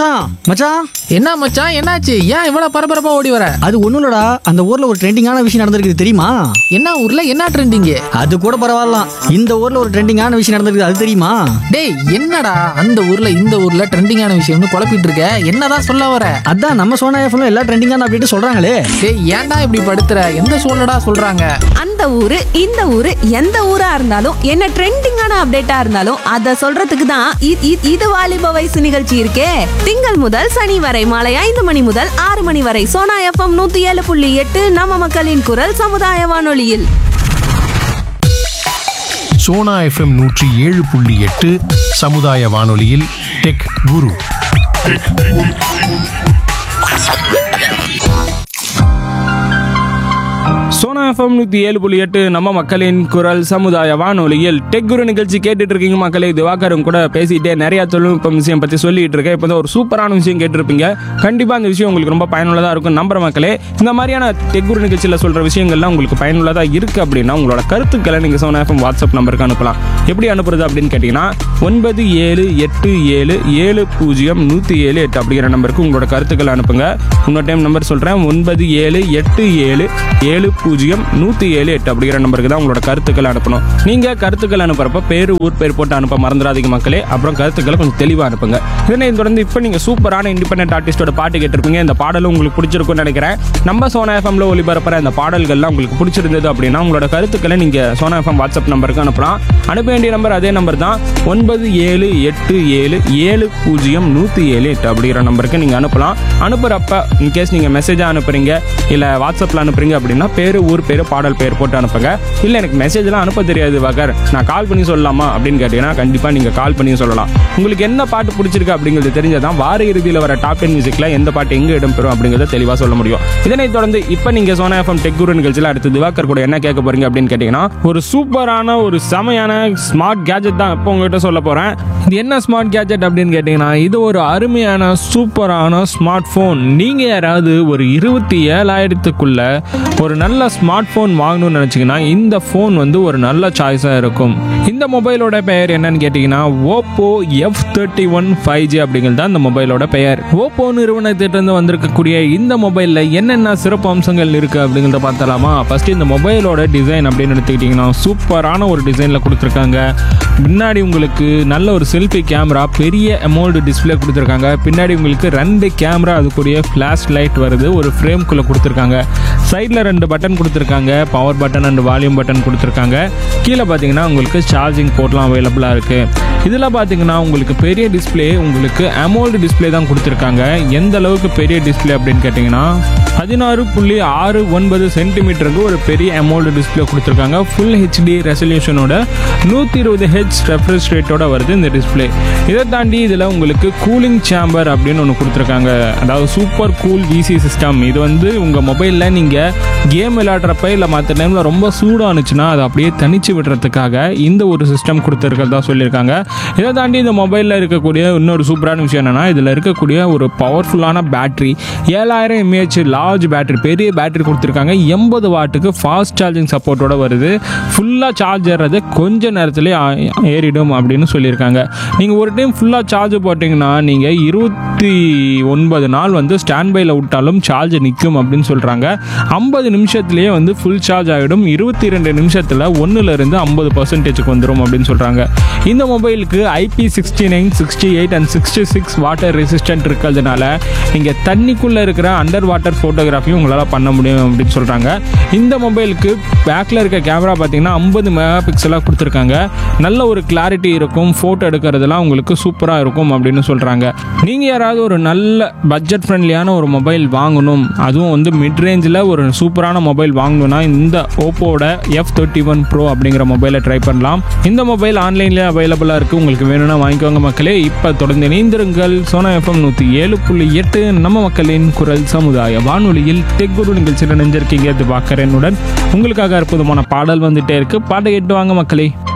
மச்சான் மச்சான் என்ன மச்சான் என்னாச்சு ஏன் இவ்வளவு பரபரப்பா ஓடி வர அது ஒண்ணும் இல்லடா அந்த ஊர்ல ஒரு ட்ரெண்டிங்கான விஷயம் நடந்திருக்கு தெரியுமா என்ன ஊர்ல என்ன ட்ரெண்டிங்கு அது கூட பரவாயில்லாம் இந்த ஊர்ல ஒரு ட்ரெண்டிங்கான விஷயம் நடந்திருக்கு அது தெரியுமா டேய் என்னடா அந்த ஊர்ல இந்த ஊர்ல ட்ரெண்டிங்கான விஷயம்னு குழப்பிட்டு இருக்க என்னதான் சொல்ல வர அதான் நம்ம சோனா எஃப்ல எல்லா ட்ரெண்டிங்கான அப்படின்ட்டு சொல்றாங்களே டேய் ஏன்டா இப்படி படுத்துற எந்த சூழ்நிலடா சொல்றாங்க அந்த ஊரு இந்த ஊரு எந்த ஊரா இருந்தாலும் என்ன ட்ரெண்டிங்கான அப்டேட்டா இருந்தாலும் அத சொல்றதுக்கு தான் இ- இ- இது வாலிப வயசு நிகழ்ச்சி இருக்கே திங்கள் முதல் சனி வரை மாலை ஐந்து மணி முதல் ஆறு மணி வரை சோனா எஃப்எம் நூத்தி ஏழு புள்ளி எட்டு நம்ம மக்களின் குரல் சமுதாய வானொலியில் சோனா எஃப்எம் நூற்றி ஏழு புள்ளி எட்டு சமுதாய வானொலியில் டெக் குரு சோனா எஃப்எம் நூற்றி ஏழு புள்ளி எட்டு நம்ம மக்களின் குரல் சமுதாய வானொலியில் டெக் குரு நிகழ்ச்சி கேட்டுட்டு இருக்கீங்க மக்களே திவாகரும் கூட பேசிட்டே நிறைய தொழில்நுட்பம் விஷயம் பற்றி சொல்லிட்டு இருக்கேன் இப்போ ஒரு சூப்பரான விஷயம் கேட்டிருப்பீங்க கண்டிப்பாக அந்த விஷயம் உங்களுக்கு ரொம்ப பயனுள்ளதாக இருக்கும் நம்புற மக்களே இந்த மாதிரியான டெக் குரு நிகழ்ச்சியில் சொல்கிற விஷயங்கள்லாம் உங்களுக்கு பயனுள்ளதாக இருக்குது அப்படின்னா உங்களோட கருத்துக்களை நீங்கள் சோனா எஃப்எம் வாட்ஸ்அப் நம்பருக்கு அனுப்பலாம் எப்படி அனுப்புறது அப்படின்னு கேட்டிங்கன்னா ஒன்பது ஏழு எட்டு ஏழு ஏழு பூஜ்ஜியம் நூற்றி ஏழு எட்டு அப்படிங்கிற நம்பருக்கு உங்களோட கருத்துக்களை அனுப்புங்க இன்னொரு டைம் நம்பர் சொல்கிறேன் ஒன்பது ஏழு எட்டு ஏழு ஏழு பூஜ்ஜியம் நூற்றி ஏழு எட்டு அப்படிங்கிற நம்பருக்கு தான் உங்களோட கருத்துக்களை அனுப்பணும் நீங்கள் கருத்துக்கள் அனுப்புறப்ப பேர் ஊர் பேர் போட்டு அனுப்ப மறந்துடாதீங்க மக்களே அப்புறம் கருத்துக்களை கொஞ்சம் தெளிவாக அனுப்புங்க இதனை தொடர்ந்து இப்போ நீங்கள் சூப்பரான இண்டிபெண்டன்ட் ஆர்டிஸ்டோட பாட்டு கேட்டிருப்பீங்க இந்த பாடலும் உங்களுக்கு பிடிச்சிருக்கும்னு நினைக்கிறேன் நம்ம சோனா எஃப்எம்ல ஒளிபரப்புற இந்த பாடல்கள்லாம் உங்களுக்கு பிடிச்சிருந்தது அப்படின்னா உங்களோட கருத்துக்களை நீங்கள் சோனா எஃப்எம் வாட்ஸ்அப் நம்பருக்கு அனுப்பலாம் அனுப்ப வேண்டிய நம்பர் அதே நம்பர் தான் ஒன்பது ஏழு எட்டு ஏழு ஏழு பூஜ்ஜியம் நூற்றி ஏழு எட்டு அப்படிங்கிற நம்பருக்கு நீங்கள் அனுப்பலாம் அனுப்புகிறப்ப இன்கேஸ் நீங்கள் மெசேஜாக அனுப்புறீங்க இல்லை வாட்ஸ்அப்பில் அனுப்புறீங்க அப்படின்னா பேர் ஊர் பேர் பாடல் பேர் போட்டு அனுப்புங்க இல்லை எனக்கு மெசேஜ்லாம் அனுப்ப தெரியாது வகர் நான் கால் பண்ணி சொல்லலாமா அப்படின்னு கேட்டிங்கன்னா கண்டிப்பாக நீங்கள் கால் பண்ணி சொல்லலாம் உங்களுக்கு என்ன பாட்டு பிடிச்சிருக்கு அப்படிங்கிறது தெரிஞ்சதான் வார இறுதியில் வர டாப் டென் மியூசிக்கில் எந்த பாட்டு எங்கே இடம்பெறும் அப்படிங்கிறத தெளிவாக சொல்ல முடியும் இதனைத் தொடர்ந்து இப்போ நீங்கள் சோனா எஃப்எம் டெக் குரு நிகழ்ச்சியில் அடுத்து திவாகர் கூட என்ன கேட்க போறீங்க அப்படின்னு கேட்டிங்கன்னா ஒரு சூப்பரான ஒரு செமையான ஸ்மார்ட் கேஜெட் தான் இப்போ உங்ககிட்ட சொல்ல போகிறேன் இது என்ன ஸ்மார்ட் கேஜெட் அப்படின்னு கேட்டிங்கன்னா இது ஒரு அருமையான சூப்பரான ஸ்மார்ட் ஃபோன் நீங்கள் யாராவது ஒரு இருபத்தி ஏழாயிரத்துக்குள்ள ஒரு நல்ல ஸ்மார்ட் ஃபோன் வாங்கணும்னு நினச்சிங்கன்னா இந்த ஃபோன் வந்து ஒரு நல்ல சாய்ஸாக இருக்கும் இந்த மொபைலோட பெயர் என்னன்னு கேட்டிங்கன்னா Oppo F thirty one five G அப்படிங்கிறது தான் இந்த மொபைலோட பெயர் ஓப்போ நிறுவனத்திலிருந்து வந்திருக்கக்கூடிய இந்த மொபைலில் என்னென்ன சிறப்பு அம்சங்கள் இருக்குது அப்படிங்கிறத பார்த்தலாமா ஃபர்ஸ்ட் இந்த மொபைலோட டிசைன் அப்படின்னு எடுத்துக்கிட்டிங்கன்னா சூப்பரான ஒரு டிசைனில் கொடுத்துருக்காங்க முன்னாடி உங்களுக்கு நல்ல ஒரு செல்ஃபி கேமரா பெரிய அமௌல்டு டிஸ்ப்ளே கொடுத்துருக்காங்க பின்னாடி உங்களுக்கு ரெண்டு கேமரா அதுக்குரிய ஃப்ளாஷ் லைட் வருது ஒரு ஃப்ரேம்குள்ளே கொடுத்துருக்காங்க சைடில் ரெண்டு பட்டன் கொடுத்துருக்காங்க power button and volume button கொடுத்துருக்காங்க கீழே பார்த்தீங்கன்னா உங்களுக்கு சார்ஜிங் போர்ட்லாம் அவைலபிளாக இருக்குது இதில் பார்த்தீங்கன்னா உங்களுக்கு பெரிய டிஸ்ப்ளே உங்களுக்கு அமௌல்டு டிஸ்ப்ளே தான் கொடுத்துருக்காங்க எந்த அளவுக்கு பெரிய டிஸ்ப்ளே அப்படின்னு கேட்டிங்கன்னா பதினாறு புள்ளி ஆறு ஒன்பது சென்டிமீட்டருக்கு ஒரு பெரிய அமௌல்டு டிஸ்ப்ளே கொடுத்துருக்காங்க ஃபுல் ஹெச்டி ரெசல்யூஷனோட நூற்றி இருபது ஹெச் ரெஃப்ரெஷ் ரேட்டோட வருது இந்த டிஸ்ப்ளே இதை தாண்டி இதில் உங்களுக்கு கூலிங் சேம்பர் அப்படின்னு ஒன்று கொடுத்துருக்காங்க அதாவது சூப்பர் கூல் விசி சிஸ்டம் இது வந்து உங்கள் மொபைலில் நீங்கள் கேம் விளையாடுறப்ப இல்லை மற்ற டைமில் ரொம்ப சூடானுச்சுன்னா அதை அப்படியே தனிச்சு விடுறதுக்காக இந்த ஒரு சிஸ்டம் கொடுத்துருக்கிறதா சொல்லியிருக்காங்க இதை தாண்டி இந்த மொபைலில் இருக்கக்கூடிய இன்னொரு சூப்பரான விஷயம் என்னென்னா இதில் இருக்கக்கூடிய ஒரு பவர்ஃபுல்லான பேட்டரி ஏழாயிரம் எம்ஏஹெச் லார்ஜ் பேட்டரி பெரிய பேட்டரி கொடுத்துருக்காங்க எண்பது வாட்டுக்கு ஃபாஸ்ட் சார்ஜிங் சப்போர்ட்டோட வருது ஃபுல்லாக சார்ஜ் ஏறது கொஞ்ச நேரத்திலே ஆ- ஏறிடும் அப்படின்னு சொல்லியிருக்காங்க நீங்கள் ஒரு டைம் ஃபுல்லாக சார்ஜ் போட்டிங்கன்னா நீங்கள் இருபத்தி ஒன்பது நாள் வந்து ஸ்டாண்ட் பையில் விட்டாலும் சார்ஜ் நிற்கும் அப்படின்னு சொல்கிறாங்க ஐம்பது நிமிஷத்துலேயே வந்து ஃபுல் சார்ஜ் ஆகிடும் இருபத்தி ரெண்டு நிமிஷத்தில் ஒன்றுலேருந்து ஐம்பது பர்சன்டேஜுக்கு வந்துடும் அப்படின்னு சொல்கிறாங்க இந்த மொபைலுக்கு IP sixty nine sixty eight and sixty six water resistant இருக்கிறதுனால நீங்கள் தண்ணிக்குள்ளே இருக்கிற அண்டர் வாட்டர் ஃபோட்டோகிராஃபியும் உங்களால் பண்ண முடியும் அப்படின்னு சொல்கிறாங்க இந்த மொபைலுக்கு பேக்கில் இருக்க கேமரா பார்த்தீங்கன்னா ஐம்பது மெகா பிக்சலாக கொடுத்துருக்காங்க நல்ல ஒரு கிளாரிட்டி இருக்கும் ஃபோட்டோ எடுக்கிறதுலாம் உங்களுக்கு சூப்பராக இருக்கும் அப்படின்னு சொல்கிறாங்க நீங்கள் யாராவது ஒரு நல்ல பட்ஜெட் ஃப்ரெண்ட்லியான ஒரு மொபைல் வாங்கணும் அதுவும் வந்து மிட் ரேஞ்சில் ஒரு சூப்பரான மொபைல் வாங்கணும்னா இந்த ஓப்போட எஃப் தேர்ட்டி ஒன் ப்ரோ அப்படிங்கிற மொபைலை ட்ரை பண்ணலாம் இந்த மொபைல் ஆன்லைன்லேயே அவைலபிளாக இருக்குது உங்களுக்கு வேணும்னா வாங்கிக்கோங்க மக்களே இப்போ தொடர்ந்து இணைந்திருங்கள் சோனா எஃப்எம் நூற்றி ஏழு புள்ளி எட்டு நம்ம மக்களின் குரல் சமுதாய வானொலியில் டெக் குரு நிகழ்ச்சியில் நினைஞ்சிருக்கீங்க இது பார்க்குறேனுடன் உங்களுக்காக அற்புதமான பாடல் வந்துட்டே இருக்கு பாட்டை கேட்டு வாங்க மக்களே